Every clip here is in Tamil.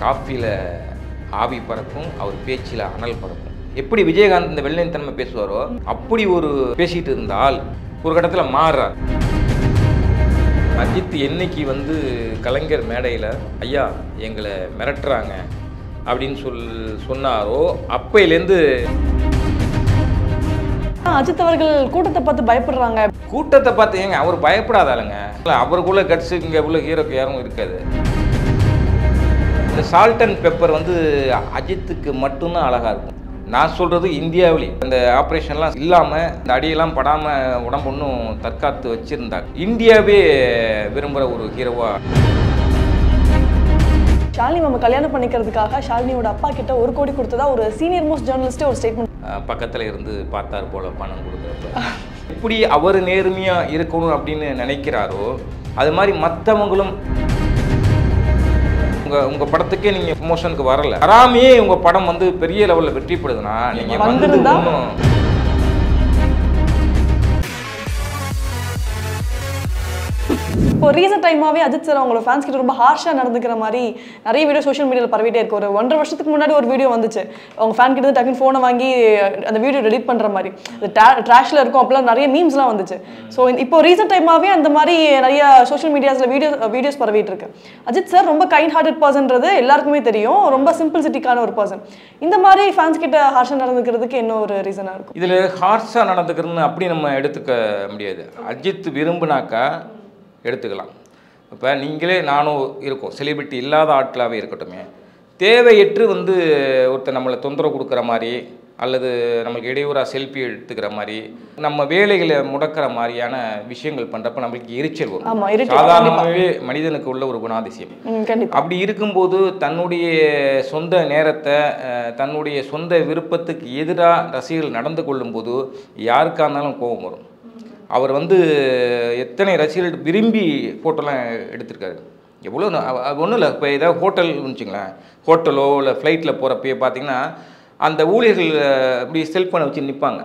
காஃபியில் ஆவி பறக்கும் அவர் பேச்சில் அனல் பறக்கும் எப்படி விஜயகாந்த் இந்த வெள்ளையன் தன்மை பேசுவாரோ அப்படி ஒரு பேசிட்டு இருந்தால் ஒரு கட்டத்தில் மாறுறார் அஜித் என்னைக்கு வந்து கலைஞர் மேடையில் ஐயா எங்களை மிரட்டுறாங்க அப்படின்னு சொல் சொன்னாரோ அப்பையிலேருந்து அஜித் அவர்கள் கூட்டத்தை பார்த்து பயப்படுறாங்க கூட்டத்தை பார்த்து ஏங்க அவர் பயப்படாதாளுங்க இல்லை அவருக்குள்ள கட்ஸு இங்கே உள்ள ஹீரோக்கு யாரும் இருக்காது இந்த சால்ட் அண்ட் பெப்பர் வந்து அஜித்துக்கு மட்டும்தான் அழகாக இருக்கும் நான் சொல்கிறது இந்தியாவிலே அந்த ஆப்ரேஷன்லாம் இல்லாமல் இந்த அடியெல்லாம் படாமல் உடம்பு ஒன்றும் தற்காத்து வச்சுருந்தாங்க இந்தியாவே விரும்புகிற ஒரு ஹீரோவாக ஷாலினி மாமா கல்யாணம் பண்ணிக்கிறதுக்காக ஷாலினியோட அப்பா கிட்ட ஒரு கோடி கொடுத்ததா ஒரு சீனியர் மோஸ்ட் ஜேர்னலிஸ்டே ஒரு ஸ்டேட்மெண்ட் பக்கத்தில் இருந்து பார்த்தார் போல பணம் கொடுக்குறப்ப எப்படி அவர் நேர்மையாக இருக்கணும் அப்படின்னு நினைக்கிறாரோ அது மாதிரி மற்றவங்களும் உங்கள் உங்கள் படத்துக்கே நீங்கள் ப்ரமோஷனுக்கு வரல வராமையே உங்கள் படம் வந்து பெரிய லெவலில் வெற்றிப்படுதுன்னா நீங்கள் வந்து வந்திருந்தா? ஒன்றும் இப்போ ரீசெண்ட் டைமாவே அஜித் சார் அவங்களோட ஃபேன்ஸ் கிட்ட ரொம்ப ஹார்ஷாக நடந்துக்கிற மாதிரி நிறைய வீடியோ சோஷியல் மீடியாவில் பரவிட்டே இருக்கு ஒரு ஒன்றரை வருஷத்துக்கு முன்னாடி ஒரு வீடியோ வந்துச்சு அவங்க ஃபேன் கிட்ட இருந்து டக்குன்னு ஃபோனை வாங்கி அந்த வீடியோ டெலிட் பண்ணுற மாதிரி அது ட்ராஷில் இருக்கும் அப்பெல்லாம் நிறைய மீம்ஸ்லாம் வந்துச்சு ஸோ இப்போ ரீசெண்ட் டைமாவே அந்த மாதிரி நிறைய சோஷியல் மீடியாஸில் வீடியோ வீடியோஸ் பரவிட்டு இருக்கு அஜித் சார் ரொம்ப கைண்ட் ஹார்ட்டட் பர்சன்றது எல்லாருக்குமே தெரியும் ரொம்ப சிம்பிள்சிட்டிக்கான ஒரு பர்சன் இந்த மாதிரி ஃபேன்ஸ் கிட்ட ஹார்ஷாக நடந்துக்கிறதுக்கு என்ன ஒரு ரீசனாக இருக்கும் இதில் ஹார்ஷாக நடந்துக்கிறதுன்னு அப்படி நம்ம எடுத்துக்க முடியாது அஜித் விரும்புனாக்கா எடுத்துக்கலாம் இப்போ நீங்களே நானும் இருக்கோம் செலிபிரிட்டி இல்லாத ஆட்களாகவே இருக்கட்டுமே தேவையற்று வந்து ஒருத்தர் நம்மளை தொந்தரவு கொடுக்குற மாதிரி அல்லது நம்மளுக்கு இடையூறாக செல்ஃபி எடுத்துக்கிற மாதிரி நம்ம வேலைகளை முடக்கிற மாதிரியான விஷயங்கள் பண்ணுறப்ப நம்மளுக்கு எரிச்சல் ஆமா, வரும் irritate, சாதாரணமாகவே மனிதனுக்கு உள்ள ஒரு குணாதிசயம் ம் கண்டிப்பாக அப்படி இருக்கும்போது தன்னுடைய சொந்த நேரத்தை அஹ், தன்னுடைய சொந்த விருப்பத்துக்கு எதிராக ரசிகர்கள் நடந்து கொள்ளும்போது யாருக்கா இருந்தாலும் கோபம் வரும் அவர் வந்து எத்தனை ரசிகர்கள் விரும்பி ஃபோட்டோலாம் எடுத்திருக்காரு எவ்வளோ ஒன்றும் இல்லை இப்போ ஏதாவது ஹோட்டல் வச்சுங்களேன் ஹோட்டலோ இல்லை ஃப்ளைட்டில் போகிறப்பயே பார்த்தீங்கன்னா அந்த ஊழியர்கள் அஹ், இப்படி செல்ஃபோனை வச்சு நிற்பாங்க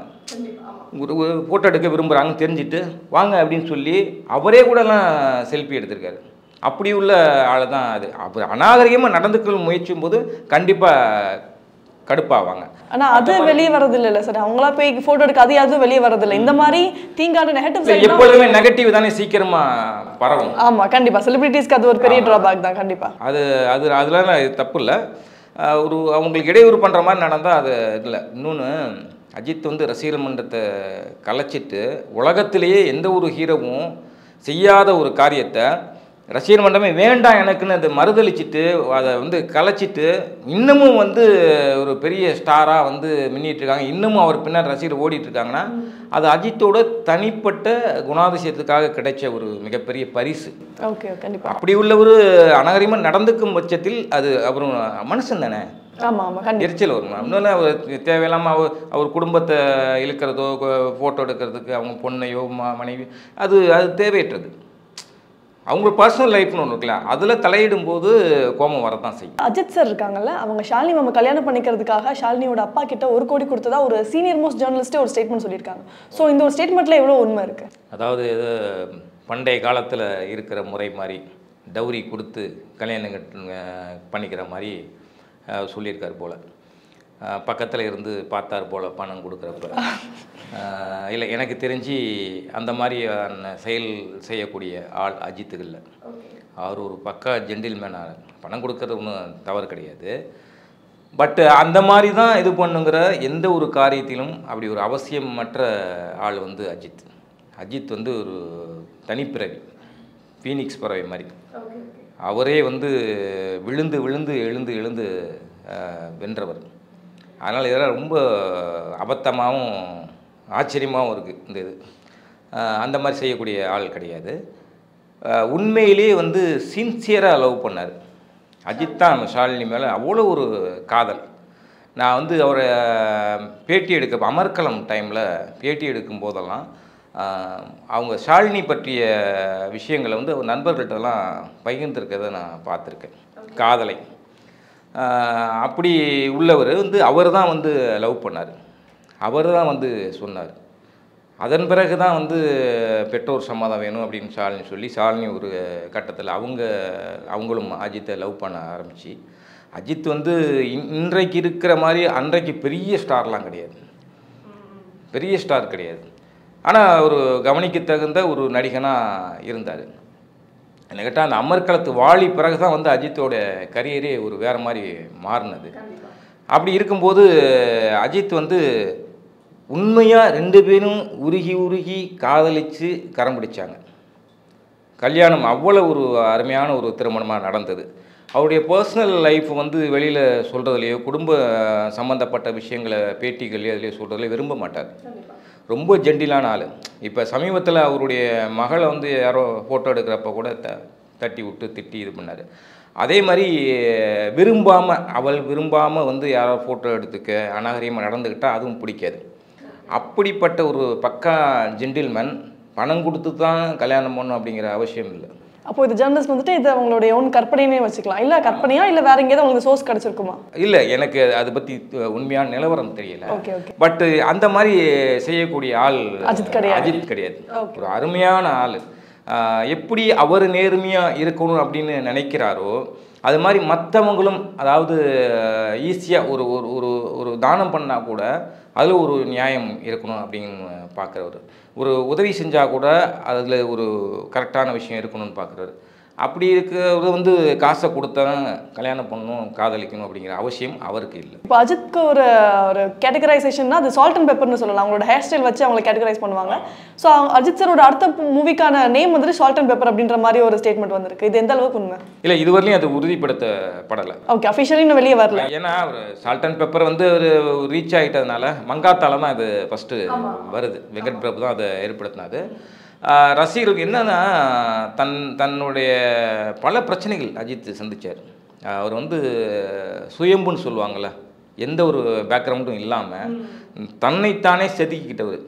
ஒரு ஒரு ஃபோட்டோ எடுக்க விரும்புகிறாங்கன்னு தெரிஞ்சுட்டு வாங்க அப்படின்னு சொல்லி அவரே கூடலாம் செல்ஃபி எடுத்திருக்காரு அப்படி உள்ள ஆள் தான் அது அவர் அநாகரிகமாக நடந்துக்க முயற்சியும் போது கண்டிப்பாக கடுப்பாவாங்க ஆனா அது வெளியே வரது இல்ல சார் அவங்களா போய் போட்டோ எடுக்க அது அதுவும் வெளியே வரது இல்ல இந்த மாதிரி தீங்கான நெகட்டிவ் இல்லை, சைடு எப்பொழுதுமே நெகட்டிவ் தானே சீக்கிரமாக பரவும் ஆமா கண்டிப்பா செலிபிரிட்டிஸ்க்கு அது ஒரு பெரிய டிராபேக் தான் கண்டிப்பா அது அது அதெல்லாம் இது தப்பு இல்லை ஒரு அவங்களுக்கு இடையூறு பண்ணுற மாதிரி நடந்தால் அது இல்லை இன்னொன்று அஜித் வந்து ரசிகர் மன்றத்தை கலைச்சிட்டு உலகத்திலேயே எந்த ஒரு ஹீரோவும் செய்யாத ஒரு காரியத்தை ரசிகர் மன்றமே வேண்டாம் எனக்குன்னு அதை மறுதளிச்சிட்டு அதை வந்து கலைச்சிட்டு இன்னமும் வந்து ஒரு பெரிய ஸ்டாராக வந்து மின்னிட்டு இருக்காங்க இன்னமும் அவர் பின்னாடி ரசிகர் ஓடிட்டு இருக்காங்கன்னா அது அஜித்தோட தனிப்பட்ட குணாதிசயத்துக்காக கிடைச்ச ஒரு மிகப்பெரிய பரிசு ஓகே கண்டிப்பா அப்படி உள்ள ஒரு அநாகரிகமாக நடந்துக்கும் பட்சத்தில் அது அவரும் மனுஷன் தானே ஆமா ஆமா கண்டிப்பா எரிச்சல் வரும் இன்னொன்று அவர் தேவையில்லாமல் அவர் அவர் குடும்பத்தை இழுக்கிறதோ ஃபோட்டோ எடுக்கிறதுக்கு அவங்க பொண்ணையோ ம மனைவி அது அது தேவையற்றது அவங்க பர்சனல் லைஃப்னு ஒன்று இருக்குல்ல அதில் தலையிடும் போது கோபம் வரதான் செய்யும் அஜித் சார் இருக்காங்கல்ல அவங்க ஷாலினி மாமா கல்யாணம் பண்ணிக்கிறதுக்காக ஷாலினியோட அப்பா கிட்ட ஒரு கோடி கொடுத்ததா ஒரு சீனியர் மோஸ்ட் ஜேர்னலிஸ்டே ஒரு ஸ்டேட்மெண்ட் சொல்லியிருக்காங்க ஸோ இந்த ஒரு ஸ்டேட்மெண்ட்ல எவ்வளவு உண்மை இருக்கு அதாவது இது பண்டைய காலத்தில் இருக்கிற முறை மாதிரி டௌரி கொடுத்து கல்யாணம் கட்டு பண்ணிக்கிற மாதிரி அஹ், சொல்லியிருக்கார் போல் பக்கத்தில் இருந்து பார்த்தார் போல் பணம் கொடுக்குறப்ப இல்லை எனக்கு தெரிஞ்சு அந்த மாதிரியான செயல் செய்யக்கூடிய ஆள் அஜித்துக்கு இல்லை அவர் ஒரு பக்கா ஜென்டில்மேனாக பணம் கொடுக்கறது ஒன்றும் தவறு கிடையாது பட் அந்த மாதிரி தான் இது பண்ணுங்கிற எந்த ஒரு காரியத்திலும் அப்படி ஒரு அவசியமற்ற ஆள் வந்து அஜித் அஜித் வந்து ஒரு தனிப்பிறவி ஃபீனிக்ஸ் பறவை மாதிரி அவரே வந்து விழுந்து விழுந்து எழுந்து எழுந்து அஹ், வென்றவர் அதனால் இதெல்லாம் ரொம்ப அபத்தமாகவும் ஆச்சரியமாகவும் இருக்குது இந்த இது அஹ், அந்த மாதிரி செய்யக்கூடிய ஆள் கிடையாது அஹ், உண்மையிலேயே வந்து சின்சியராக லவ் பண்ணார் அஜித் தான் ஷாலினி மேலே அவ்வளோ ஒரு காதல் நான் வந்து அவரை பேட்டி எடுக்க அமர்கலம் டைமில் பேட்டி எடுக்கும் போதெல்லாம் ஆஹ், அவங்க ஷாலினி பற்றிய விஷயங்களை வந்து அவர் நண்பர்கள்ட்டெல்லாம் பகிர்ந்திருக்கிறத நான் பார்த்துருக்கேன் காதலை ஆஹ், அப்படி உள்ளவர் வந்து அவர் தான் வந்து லவ் பண்ணார் அவர் தான் வந்து சொன்னார் அதன் பிறகு தான் வந்து பெற்றோர் சம்மதம் வேணும் அப்படின்னு ஷாலினி சொல்லி ஷாலினி ஒரு கட்டத்தில் அவங்க அவங்களும் அஜித்தை லவ் பண்ண ஆரம்பித்து அஜித் வந்து இன்- இன்றைக்கு இருக்கிற மாதிரி அன்றைக்கு பெரிய ஸ்டார்லாம் கிடையாது பெரிய ஸ்டார் கிடையாது ஆனால் ஒரு கவனிக்க தகுந்த ஒரு நடிகனாக இருந்தார் என்ன கேட்டால் அந்த அமர்க்களத்து வாழி பிறகு தான் வந்து அஜித்தோட கரியரே ஒரு வேறு மாதிரி மாறினது அப்படி இருக்கும்போது அஜித் வந்து உண்மையாக ரெண்டு பேரும் உருகி உருகி காதலித்து கரம் பிடிச்சாங்க கல்யாணம் அவ்வளோ ஒரு அருமையான ஒரு திருமணமாக நடந்தது அவருடைய பர்சனல் லைஃப் வந்து வெளியில் சொல்கிறதுலையோ குடும்ப சம்மந்தப்பட்ட விஷயங்களை பேட்டிகள்லையோ அதுலேயோ சொல்கிறதுலையோ விரும்ப மாட்டார் ரொம்ப ஜென்டிலான ஆள் இப்போ சமீபத்தில் அவருடைய மகளை வந்து யாரோ ஃபோட்டோ எடுக்கிறப்ப கூட த தட்டி விட்டு திட்டி இது பண்ணார் அதே மாதிரி விரும்பாமல் அவள் விரும்பாமல் வந்து யாரோ ஃபோட்டோ எடுத்துக்க அநாகரிகமாக நடந்துக்கிட்டால் அதுவும் பிடிக்காது அப்படிப்பட்ட ஒரு பக்கா ஜென்டில்மேன் பணம் கொடுத்து தான் கல்யாணம் பண்ணணும் அப்படிங்கிற அவசியம் இல்லை அப்போ இது ஜேர்னலிஸ்ட் வந்துட்டு இது அவங்களுடைய ஓன் கற்பனைனே வச்சுக்கலாம் இல்ல கற்பனையா இல்ல வேற எங்கேயாவது உங்களுக்கு சோர்ஸ் கிடைச்சிருக்குமா இல்லை எனக்கு அதை பற்றி உண்மையான நிலவரம் தெரியல ஓகே ஓகே பட் அந்த மாதிரி செய்யக்கூடிய ஆள் அஜித் கிடையாது. அஜித் கிடையாது ஒரு அருமையான ஆள் எப்படி அவர் நேர்மையாக இருக்கணும் அப்படின்னு நினைக்கிறாரோ அது மாதிரி மற்றவங்களும் அதாவது ஈஸியாக ஒரு ஒரு ஒரு ஒரு தானம் பண்ணால் கூட அதில் ஒரு நியாயம் இருக்கணும் அப்படின்னு பார்க்குறவர் ஒரு உதவி செஞ்சால் கூட அதில் ஒரு கரெக்டான விஷயம் இருக்கணும்னு பார்க்குறாரு அப்படி இருக்கிறது வந்து காசை கொடுத்தா கல்யாணம் பண்ணணும் காதலிக்கணும் அப்படிங்கிற அவசியம் அவருக்கு இல்லை இப்போ அஜித்க்கு ஒரு ஒரு கேட்டகரைசேஷன்னா அது சால்ட் அண்ட் பெப்பர்னு சொல்லலாம் அவங்களோட ஹேர் ஸ்டைல் வச்சு அவங்களை கேட்டகரைஸ் பண்ணுவாங்க ஸோ அஜித் சரோட அடுத்த மூவிக்கான நேம் வந்துட்டு சால்ட் அண்ட் பெப்பர் அப்படின்ற மாதிரி ஒரு ஸ்டேட்மெண்ட் வந்திருக்கு இது எந்த அளவுக்கு உண்மை இல்லை இதுவரையிலும் அது உறுதிப்படுத்தப்படலை ஓகே அஃபிஷியலி இன்னும் வெளியே வரல ஏன்னா ஒரு சால்ட் அண்ட் பெப்பர் வந்து ஒரு ரீச் ஆகிட்டதுனால மங்காத்தால தான் இது ஃபஸ்ட்டு வருது வெங்கட் பிரபு தான் அதை ஏற்படுத்தினது ஆஹ் ரசிகர்களுக்கு என்னன்னா தன் தன்னுடைய பல பிரச்சனைகள் அஜித் சந்திச்சார் அவர் வந்து சுயம்புன்னு சொல்லுவாங்கள்ல எந்த ஒரு பேக்ரவுண்டும் இல்லாமல் தன்னைத்தானே செதுக்கிக்கிட்டவர்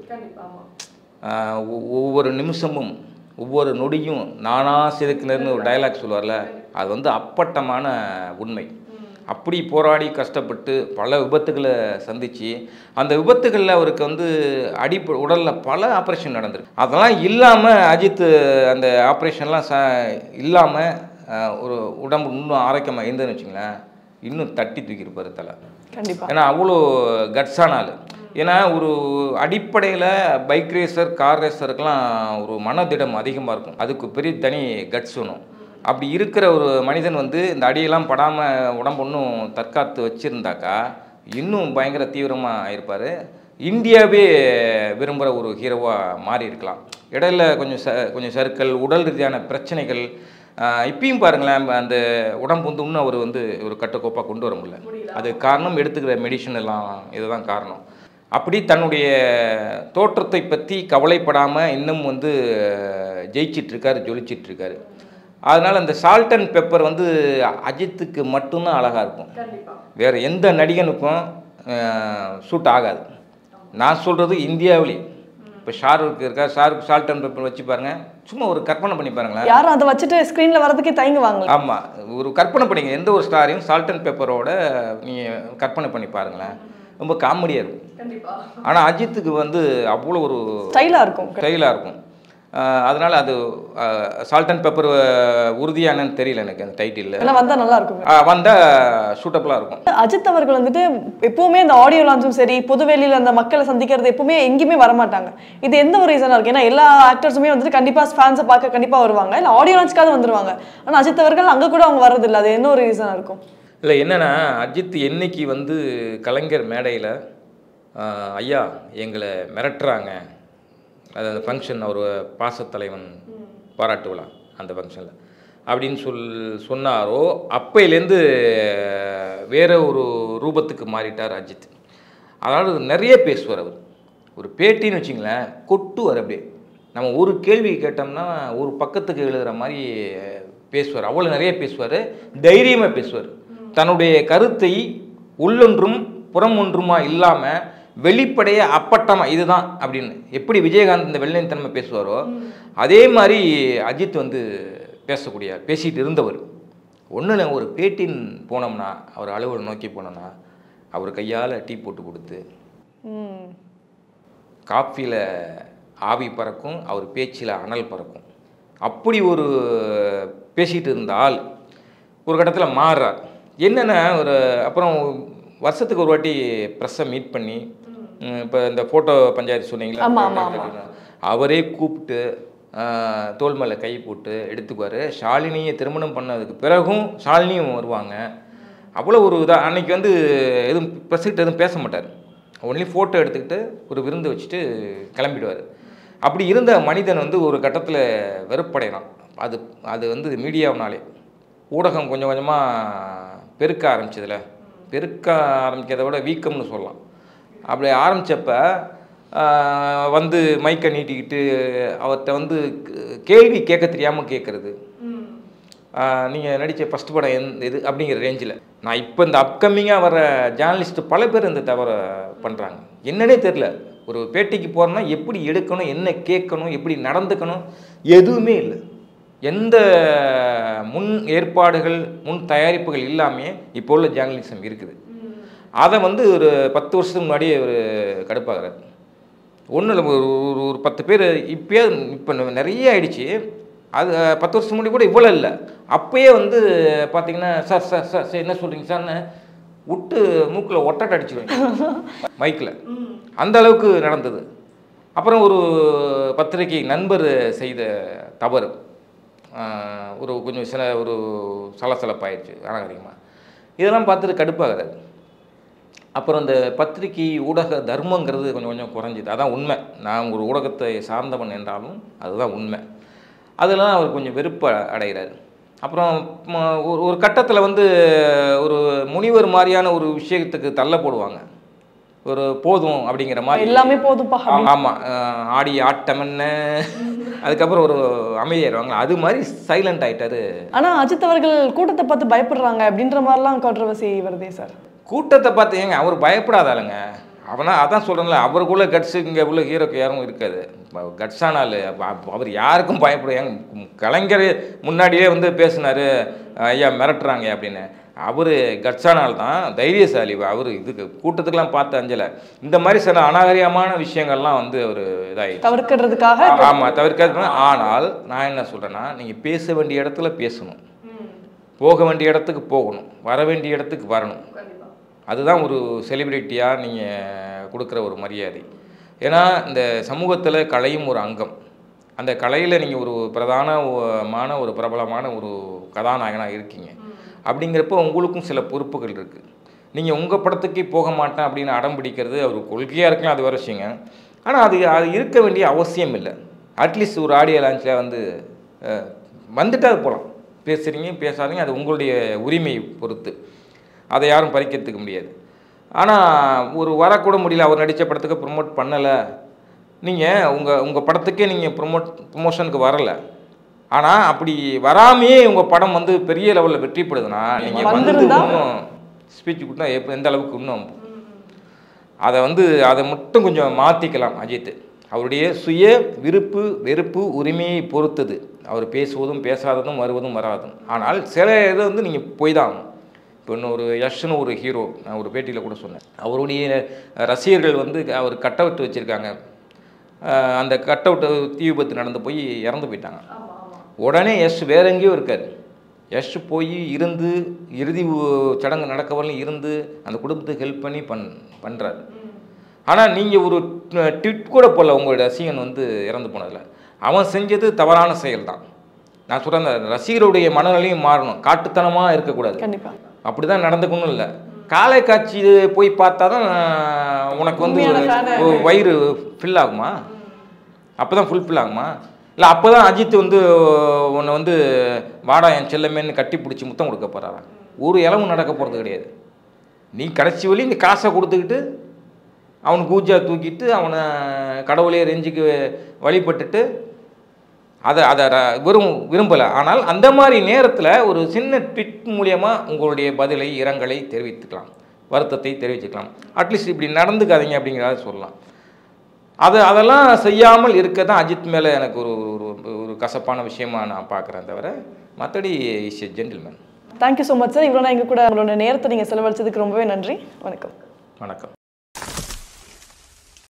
ஆஹ் ஒ- ஒவ்வொரு நிமிஷமும் ஒவ்வொரு நொடியும் நானா செதுக்கினர்னு ஒரு டயலாக் சொல்லுவார்ல அது வந்து அப்பட்டமான உண்மை அப்படி போராடி கஷ்டப்பட்டு பல விபத்துகளை சந்தித்து அந்த விபத்துகளில் அவருக்கு வந்து அடி உடலில் பல ஆப்ரேஷன் நடந்திருக்கு அதெல்லாம் இல்லாமல் அஜித் அந்த ஆப்ரேஷன்லாம் ச இல்லாமல் ஒரு உடம்பு இன்னும் ஆரோக்கியமாக இருந்ததுன்னு வச்சுங்களேன் இன்னும் தட்டி தூக்கியிருப்பார் தலை கண்டிப்பா ஏன்னா அவ்வளோ கட்ஸான ஆள் ஏன்னா ஒரு அடிப்படையில் பைக் ரேசர் கார் ரேசருக்கெல்லாம் ஒரு மனதிடம் அதிகமாக இருக்கும் அதுக்கு பெரிய தனி கட்ஸ் வேணும் அப்படி இருக்கிற ஒரு மனிதன் வந்து இந்த அடியெல்லாம் படாமல் உடம்பு ஒன்றும் தற்காத்து வச்சுருந்தாக்கா இன்னும் பயங்கர தீவிரமாக இருப்பார் இந்தியாவே விரும்புகிற ஒரு ஹீரோவாக மாறி இருக்கலாம் இடையில கொஞ்சம் ச கொஞ்சம் சறுக்கல் உடல் ரீதியான பிரச்சனைகள் ஆஹ் இப்பயும் பாருங்களேன் அந்த உடம்பு வந்து இன்னும் அவர் வந்து ஒரு கட்டுக்கோப்பாக கொண்டு வர முடியல அது காரணம் எடுத்துக்கிற மெடிசன் எல்லாம் இதுதான் காரணம் அப்படி தன்னுடைய தோற்றத்தை பற்றி கவலைப்படாமல் இன்னும் வந்து ஜெயிச்சிட்டு இருக்காரு ஜொலிச்சிட்டு இருக்காரு அதனால் அந்த சால்ட் அண்ட் பெப்பர் வந்து அஜித்துக்கு மட்டும்தான் அழகாக இருக்கும் வேறு எந்த நடிகனுக்கும் சூட் ஆகாது நான் சொல்கிறது இந்தியாவிலே இப்போ ஷாருக் இருக்கா ஷாருக் சால்ட் அண்ட் பெப்பர் வச்சு பாருங்க சும்மா ஒரு கற்பனை பண்ணி பாருங்களேன் யாரும் அதை வச்சுட்டு ஸ்க்ரீன்ல வரதுக்கே தயங்குவாங்க ஆமாம் ஒரு கற்பனை பண்ணிங்க எந்த ஒரு ஸ்டாரையும் சால்ட் அண்ட் பெப்பரோட நீங்கள் கற்பனை பண்ணி பாருங்களேன் ரொம்ப காமெடியாக இருக்கும் ஆனால் அஜித்துக்கு வந்து அவ்வளோ ஒரு ஸ்டைலா இருக்கும் ஸ்டைலாக இருக்கும் ஆஹ் அதனால அது சால்ட் அண்ட் பெப்பர் உறுதியானன்னு தெரியல எனக்கு அந்த டைட்டில் ஏன்னா வந்தா நல்லா இருக்கும் வந்தால் சூட்டபுளாக இருக்கும் அஜித் அவர்கள் வந்துட்டு எப்பவுமே அந்த ஆடியோ லான்ச்சும் சரி பொதுவெளியில் அந்த மக்களை சந்திக்கிறது எப்பவுமே எங்கேயுமே வரமாட்டாங்க இது எந்த ஒரு ரீசனாக இருக்கு ஏன்னா எல்லா ஆக்டர்ஸுமே வந்துட்டு கண்டிப்பா ஃபேன்ஸை பார்க்க கண்டிப்பா வருவாங்க இல்லை ஆடியோ லான்ச்சுக்காவது வந்துருவாங்க ஆனா அஜித் அவர்கள் அங்க கூட அவங்க வர்றதில்ல அது என்ன ஒரு ரீசனாக இருக்கும் இல்லை என்னன்னா அஜித் என்னைக்கு வந்து கலைஞர் மேடையில் ஐயா எங்களை மிரட்டுறாங்க அது அந்த ஃபங்க்ஷன் ஒரு பாசத்தலைவன் பாராட்டு விழா அந்த ஃபங்க்ஷனில் அப்படின்னு சொல் சொன்னாரோ அப்பையிலேருந்து வேற ஒரு ரூபத்துக்கு மாறிட்டார் அஜித் அதனால் நிறைய பேசுவார் அவர் ஒரு பேட்டின்னு வச்சிங்களேன் கொட்டுவார் அப்படியே நம்ம ஒரு கேள்வி கேட்டோம்னா ஒரு பக்கத்துக்கு எழுதுகிற மாதிரி பேசுவார் அவ்வளோ நிறைய பேசுவார் தைரியமாக பேசுவார் தன்னுடைய கருத்தை உள்ளொன்றும் புறம் ஒன்றுமா இல்லாமல் வெளிப்படைய அப்பட்டமாக இதுதான் அப்படின்னு எப்படி விஜயகாந்த் இந்த வெள்ளைத்தன்மை பேசுவாரோ அதே மாதிரி அஜித் வந்து பேசக்கூடிய பேசிகிட்டு இருந்தவர் ஒன்று ஒரு பேட்டின் போனோம்னா அவர் அலுவலகம் நோக்கி போனோம்னா அவர் கையால் டீ போட்டு கொடுத்து ம் காஃபியில் ஆவி பறக்கும் அவர் பேச்சில் அனல் பறக்கும் அப்படி ஒரு பேசிகிட்டு இருந்தால் ஒரு கட்டத்தில் மாறுறார் என்னென்ன ஒரு அப்புறம் வருஷத்துக்கு ஒரு வாட்டி ப்ரெஸ்ஸை மீட் பண்ணி இப்போ இந்த ஃபோட்டோ பஞ்சாயத்து சொன்னீங்களா ஆமா, ஆமா, அவரே கூப்பிட்டு ஆஹ், தோள் மேலே கை போட்டு எடுத்துக்குவார் ஷாலினியை திருமணம் பண்ணதுக்கு பிறகும் ஷாலினியும் வருவாங்க அவ்வளோ ஒரு இதாக அன்னைக்கு வந்து எதுவும் ப்ரெஸ்கிட்ட எதுவும் பேச மாட்டார் ஒன்லி ஃபோட்டோ எடுத்துக்கிட்டு ஒரு விருந்து வச்சுட்டு கிளம்பிடுவார் அப்படி இருந்த மனிதன் வந்து ஒரு கட்டத்தில் வெறுப்படையலாம் அது அது வந்து மீடியாவினாலே ஊடகம் கொஞ்சம் கொஞ்சமாக பெருக்க ஆரம்பிச்சதுல பெருக்க ஆரம்பிக்கிறத விட வீக்கம்னு சொல்லலாம் அப்படி ஆரம்பித்தப்ப வந்து மைக்கை நீட்டிக்கிட்டு அவர்கிட்ட வந்து கே- கேள்வி கேட்க தெரியாமல் கேட்குறது நீங்கள் நடித்த ஃபஸ்ட் படம் எந்த இது அப்படிங்கிற ரேஞ்சில் நான் இப்போ இந்த அப்கமிங்காக வர ஜேர்னலிஸ்ட் பல பேர் இந்த தவறை பண்ணுறாங்க என்னன்னே தெரில ஒரு பேட்டிக்கு போகிறோன்னா எப்படி எடுக்கணும் என்ன கேட்கணும் எப்படி நடந்துக்கணும் எதுவுமே இல்லை எந்த முன் ஏற்பாடுகள் முன் தயாரிப்புகள் இல்லாமே இப்போ உள்ள ஜேர்னலிசம் இருக்குது அதை வந்து ஒரு பத்து வருஷத்துக்கு முன்னாடியே ஒரு கடுப்பாகிறார் ஒன்றும் இல்லை ஒரு ஒரு ஒரு பத்து பேர் இப்பயே இப்போ நிறைய ஆயிடுச்சு அது அஹ், பத்து வருஷம் முன்னாடி கூட இவ்வளோ இல்லை அப்பயே வந்து பார்த்தீங்கன்னா சார் சார் சார் சார் என்ன சொல்கிறீங்க சார்னு விட்டு மூக்கில் ஒட்டட்டை அடிச்சிருவேன் மைக்கில் அந்த அளவுக்கு நடந்தது அப்புறம் ஒரு பத்திரிகை நண்பர் செய்த தவறு ஆஹ், ஒரு கொஞ்சம் சில ஒரு சலசலப்பாயிடுச்சு அதிகமாக இதெல்லாம் பார்த்துட்டு கடுப்பாகிறாரு அப்புறம் இந்த பத்திரிகை ஊடக தர்மங்கிறது கொஞ்சம் கொஞ்சம் குறைஞ்சிது அதான் உண்மை நான் ஒரு ஊடகத்தை சார்ந்தவன் என்றாலும் அதுதான் உண்மை அதெல்லாம் அவர் கொஞ்சம் வெறுப்பு அடைகிறார் அப்புறம் ம- ஒரு ஒரு கட்டத்தில் வந்து ஒரு முனிவர் மாதிரியான ஒரு விஷயத்துக்கு தள்ள போடுவாங்க ஒரு போதும் அப்படிங்கிற மாதிரி எல்லாமே போதும்பா ஆ- ஆமா அஹ் ஆடி ஆட்டம் என்ன அதுக்கப்புறம் ஒரு அமைதியாயிருவாங்க அது மாதிரி சைலண்ட் ஆயிட்டாரு ஆனா அஜித் அவர்கள் கூட்டத்தை பார்த்து பயப்படுறாங்க அப்படின்ற மாதிரிலாம் கான்ட்ரவர்சி வருதே சார் கூட்டத்தை பார்த்து ஏங்க அவர் பயப்படாதாளுங்க அவனா அதான் சொல்கிறேன்ல அவருக்குள்ள கட்ஸ் இங்கே உள்ள ஹீரோக்கு யாரும் இருக்காது கட்ஸானால் அவர் யாருக்கும் பயப்படுவாங்க கலைஞர் முன்னாடியே வந்து பேசினாரு ஐயா மிரட்டுறாங்க அப்படின்னு அவர் கட்ஸானால் தான் தைரியசாலி அவர் இதுக்கு கூட்டத்துக்கெல்லாம் பார்த்து அஞ்சலை இந்த மாதிரி சில அநாகரிகமான விஷயங்கள்லாம் வந்து அவர் இதாகிடுச்சு தவிர்க்கிறதுக்காக ஆமாம் தவிர்க்காது ஆனால் நான் என்ன சொல்கிறேன்னா நீங்கள் பேச வேண்டிய இடத்துல பேசணும் போக வேண்டிய இடத்துக்கு போகணும் வர வேண்டிய இடத்துக்கு வரணும் அதுதான் ஒரு செலிபிரிட்டியாக நீங்கள் கொடுக்குற ஒரு மரியாதை ஏன்னா இந்த சமூகத்தில் கலையும் ஒரு அங்கம் அந்த கலையில் நீங்கள் ஒரு பிரதானமான ஒரு பிரபலமான ஒரு கதாநாயகனாக இருக்கீங்க அப்படிங்கிறப்ப உங்களுக்கும் சில பொறுப்புகள் இருக்குது நீங்கள் உங்கள் படத்துக்கே போக மாட்டேன் அப்படின்னு அடம் பிடிக்கிறது அவர் கொள்கையாக இருக்கலாம் அது வர விஷயங்க ஆனால் அது அது இருக்க வேண்டிய அவசியம் இல்லை அட்லீஸ்ட் ஒரு ஆடியோ லான்ச்சில் வந்து அஹ், வந்துட்டா போகலாம் பேசுகிறீங்க பேசாதீங்க அது உங்களுடைய உரிமை பொறுத்து அதை யாரும் பறிக்கிறதுக்கு முடியாது ஆனால் ஒரு வரக்கூட முடியல அவர் நடித்த படத்துக்கு ப்ரொமோட் பண்ணலை நீங்கள் உங்கள் உங்கள் படத்துக்கே நீங்கள் ப்ரொமோட் ப்ரொமோஷனுக்கு வரலை ஆனால் அப்படி வராமையே உங்கள் படம் வந்து பெரிய லெவலில் வெற்றிப்படுதுன்னா நீங்கள் வந்து வந்திருந்தா? இன்னும் ஸ்பீச் கொடுத்தா எப்ப எந்த அளவுக்கு இன்னும் அதை வந்து அதை மட்டும் கொஞ்சம் மாற்றிக்கலாம் அஜித் அவருடைய சுய விருப்பு வெறுப்பு உரிமையை பொறுத்தது அவர் பேசுவதும் பேசாததும் வருவதும் வராதும் ஆனால் சில இதை வந்து நீங்கள் போய் தான் ஆகணும் இப்போ இன்னொரு யஷ்னு ஒரு ஹீரோ நான் ஒரு பேட்டியில் கூட சொன்னேன் அவருடைய ரசிகர்கள் வந்து அவர் கட் அவுட் வச்சுருக்காங்க அந்த கட் அவுட் தீ விபத்து நடந்து போய் இறந்து போயிட்டாங்க உடனே யஷ் வேற எங்கேயோ இருக்கார் யஷ் போய் இருந்து இறுதி உ- சடங்கு நடக்க வரலையும் இருந்து அந்த குடும்பத்துக்கு ஹெல்ப் பண்ணி பண் பண்ணுறாரு ஆனால் நீங்கள் ஒரு ட்விட் கூட போடல உங்களோட ரசிகன் வந்து இறந்து போனதில் அவன் செஞ்சது தவறான செயல் தான் நான் சொல்கிறேன் அந்த ரசிகருடைய மனநிலையும் மாறணும் காட்டுத்தனமாக இருக்கக்கூடாது கண்டிப்பா அப்படி தான் நடந்துக்கணும் இல்லை காலை காட்சி போய் பார்த்தா தான் உனக்கு வந்து உண்மையான ஒரு- fan ஒரு வயிறு ஃபில் ஆகுமா அப்போ தான் ஃபுல்ஃபில் ஆகுமா இல்லை அப்போ தான் அஜித் வந்து உன்னை வந்து வாடா என் செல்லமேன்னு கட்டி பிடிச்சி முத்தம் கொடுக்க போகிறாரா ஒரு இளவும் நடக்க போகிறது கிடையாது நீ கடைசி வழி இந்த காசை கொடுத்துக்கிட்டு அவனுக்கு பூஜா தூக்கிட்டு அவனை கடவுளே ரெஞ்சுக்கு வழிபட்டுட்டு அதை அதை ர- விரும் விரும்பலை ஆனால் அந்த மாதிரி நேரத்தில் ஒரு சின்ன ட்விட் மூலியமாக உங்களுடைய பதிலை இரங்கலை தெரிவித்துக்கலாம் வருத்தத்தை தெரிவிச்சுக்கலாம் அட்லீஸ்ட் இப்படி நடந்துக்காதீங்க அப்படிங்கிறத சொல்லலாம் அது அதெல்லாம் செய்யாமல் இருக்க தான் அஜித் மேலே எனக்கு ஒரு ஒரு ஒரு கசப்பான விஷயமா நான் பார்க்குறேன் தவிர மற்றபடி is a gentleman thank you so much sir இவ்வளோ நான் எங்க கூட உங்களோட நேரத்தை நீங்கள் செலவழிச்சதுக்கு ரொம்பவே நன்றி வணக்கம் வணக்கம்